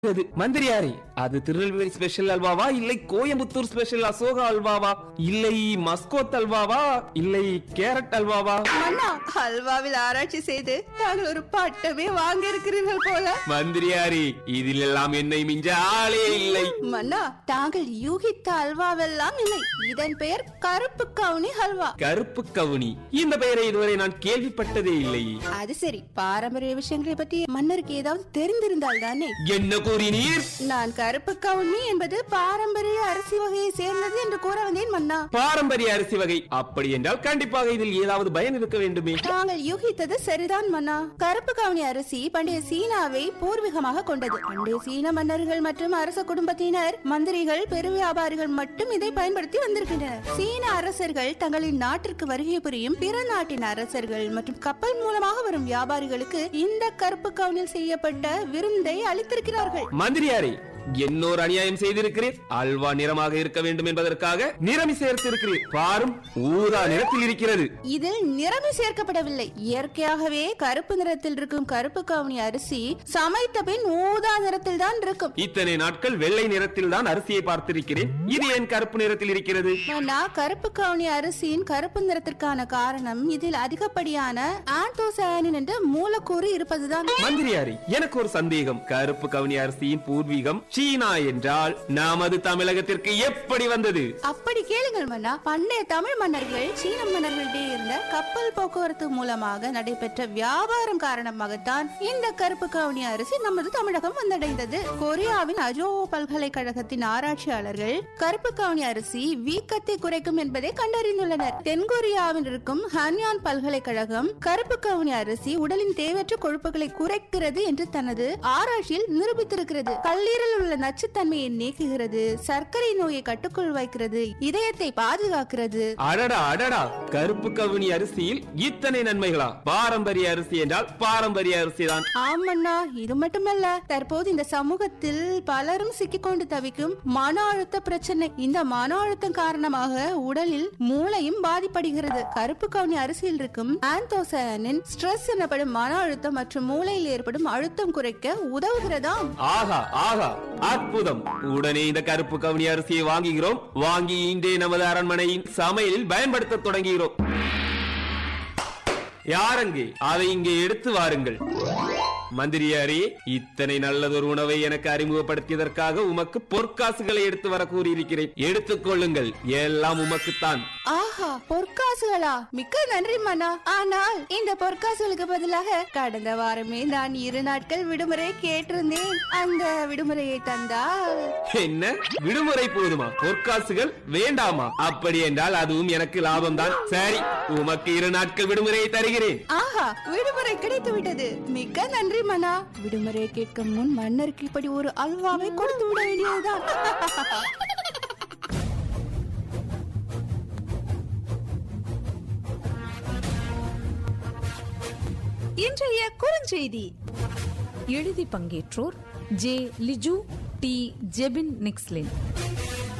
அது மந்திரியாரே அது திருநெல்வேலி ஸ்பெஷல் அல்வாவா இல்லை கோயம்புத்தூர் ஸ்பெஷல் அசோகா அல்வாவா இல்லை மஸ்கோத் அல்வாவா இல்லை கேரட் அல்வாவா மன்னா ஹல்வாவில் ஆராய்ச்சி செய்து தாங்கள் ஒரு பட்டமே வாங்க இருக்கிறீர்கள் போல மந்திரியாரே இதில் எல்லாம் என்னை மிஞ்ச ஆளே இல்லை மன்னா தாங்கள் யூகித்த அல்வாவெல்லாம் இல்லை இதன் பெயர் கருப்பு கவுனி ஹல்வா கருப்பு கவுனி இந்த பெயரை இதுவரை நான் கேள்விப்பட்டதே இல்லை அது சரி பாரம்பரிய விஷயங்களை பற்றி மன்னருக்கு ஏதாவது தெரிந்திருந்தால் தானே என்ன கூறினீர் நான் கருப்பு கவுனி என்பது பாரம்பரிய அரிசி வகையை சேர்ந்தது என்று கூற வந்தேன் மன்னா பாரம்பரிய அரிசி வகை அப்படி என்றால் கண்டிப்பாக இதில் ஏதாவது பயன் இருக்க வேண்டுமே தாங்கள் யூகித்தது சரிதான் மன்னா கருப்பு கவுனி அரிசி பண்டைய சீனாவை பூர்வீகமாக கொண்டது பண்டைய சீன மன்னர்கள் மற்றும் அரச குடும்பத்தினர் மந்திரிகள் பெரு வியாபாரிகள் மட்டும் இதை பயன்படுத்தி வந்திருக்கின்றனர் சீன அரசர்கள் தங்களின் நாட்டிற்கு வருகை புரியும் பிற நாட்டின் அரசர்கள் மற்றும் கப்பல் மூலமாக வரும் வியாபாரிகளுக்கு இந்த கருப்பு கவுனில் செய்யப்பட்ட விருந்தை அளித்திருக்கிறார்கள் மந்திரியாரே என்னோர் அநியாயம் செய்திருக்கிறேன் அல்வா நிறமாக இருக்க வேண்டும் என்பதற்காக நிறமி சேர்த்திருக்கிறேன் பாரும் ஊதா நிறத்தில் இருக்கிறது இதில் நிறமி சேர்க்கப்படவில்லை இயற்கையாகவே கருப்பு நிறத்தில் இருக்கும் கருப்பு கவுனி அரிசி சமைத்த பின் ஊதா நிறத்தில் தான் இருக்கும் இத்தனை நாட்கள் வெள்ளை நிறத்தில் தான் அரிசியை பார்த்திருக்கிறேன் இது ஏன் கருப்பு நிறத்தில் இருக்கிறது ஆனா கருப்பு கவுனி அரிசியின் கருப்பு நிறத்திற்கான காரணம் இதில் அதிகப்படியான ஆன்டோசயானின் என்ற மூலக்கூறு இருப்பதுதான் மந்திரியாரி எனக்கு ஒரு சந்தேகம் கருப்பு கவுனி அரிசியின் பூர்வீகம் சீனா என்றால் நமது தமிழகத்திற்கு எப்படி வந்தது அப்படி கேளுங்கள் மன்னா பண்டைய தமிழ் மன்னர்கள் சீன மன்னர்களிடையே இருந்த கப்பல் போக்குவரத்து மூலமாக நடைபெற்ற வியாபாரம் காரணமாகத்தான் இந்த கருப்பு கவுனி அரிசி நமது தமிழகம் வந்தடைந்தது கொரியாவின் அஜோ பல்கலைக்கழகத்தின் ஆராய்ச்சியாளர்கள் கருப்பு கவுனி அரிசி வீக்கத்தை குறைக்கும் என்பதை கண்டறிந்துள்ளனர் தென்கொரியாவில் இருக்கும் ஹான்யான் பல்கலைக்கழகம் கருப்பு கவுனி அரிசி உடலின் தேவையற்ற கொழுப்புகளை குறைக்கிறது என்று தனது ஆராய்ச்சியில் நிரூபித்திருக்கிறது கல்லீரலில் உள்ள நச்சுத்தன்மையை நீக்குகிறது சர்க்கரை நோயை கட்டுக்குள் வைக்கிறது இதயத்தை பாதுகாக்கிறது அடடா அடடா கருப்பு கவுனி அரிசியில் இத்தனை நன்மைகளா பாரம்பரிய அரிசி என்றால் பாரம்பரிய அரிசி தான் ஆமண்ணா இது மட்டுமல்ல தற்போது இந்த சமூகத்தில் பலரும் சிக்கிக்கொண்டு தவிக்கும் மன அழுத்த பிரச்சனை இந்த மன அழுத்தம் காரணமாக உடலில் மூளையும் பாதிப்படுகிறது கருப்பு கவுனி அரிசியில் இருக்கும் ஆந்தோசயனின் ஸ்ட்ரெஸ் எனப்படும் மன அழுத்தம் மற்றும் மூளையில் ஏற்படும் அழுத்தம் குறைக்க உதவுகிறதாம் ஆஹா ஆஹா அற்புதம் உடனே இந்த கருப்பு கவுனி அரிசியை வாங்குகிறோம் வாங்கி இன்றே நமது அரண்மனையின் சமையலில் பயன்படுத்த தொடங்குகிறோம் யாரங்கே அதை இங்கே எடுத்து வாருங்கள் மந்திரியாரே இத்தனை நல்லதொரு உணவை எனக்கு அறிமுகப்படுத்தியதற்காக உமக்கு பொற்காசுகளை எடுத்து வர கூறியிருக்கிறேன் எடுத்துக் கொள்ளுங்கள் எல்லாம் உமக்குத்தான் ஆஹா பொற்காசுகளா மிக்க நன்றி மன்னா ஆனால் இந்த பொற்காசுகளுக்கு பதிலாக கடந்த வாரமே நான் இரு நாட்கள் விடுமுறை கேட்டிருந்தேன் அந்த விடுமுறையை தந்தால் என்ன விடுமுறை போதுமா பொற்காசுகள் வேண்டாமா அப்படி என்றால் அதுவும் எனக்கு லாபம்தான் சரி உமக்கு இரு நாட்கள் விடுமுறையை தருகிறேன் ஆஹா விடுமுறை கிடைத்து விட்டது மிக்க நன்றி மன்னா விடுமுறை கேட்கும் முன் மன்னருக்கு இப்படி ஒரு அல்வாவை கொடுத்து விட வேண்டியதுதான் இன்றைய குறுஞ்செய்தி எழுதி பங்கேற்றோர் ஜே லிஜு டி ஜெபின் நிக்ஸ்லின்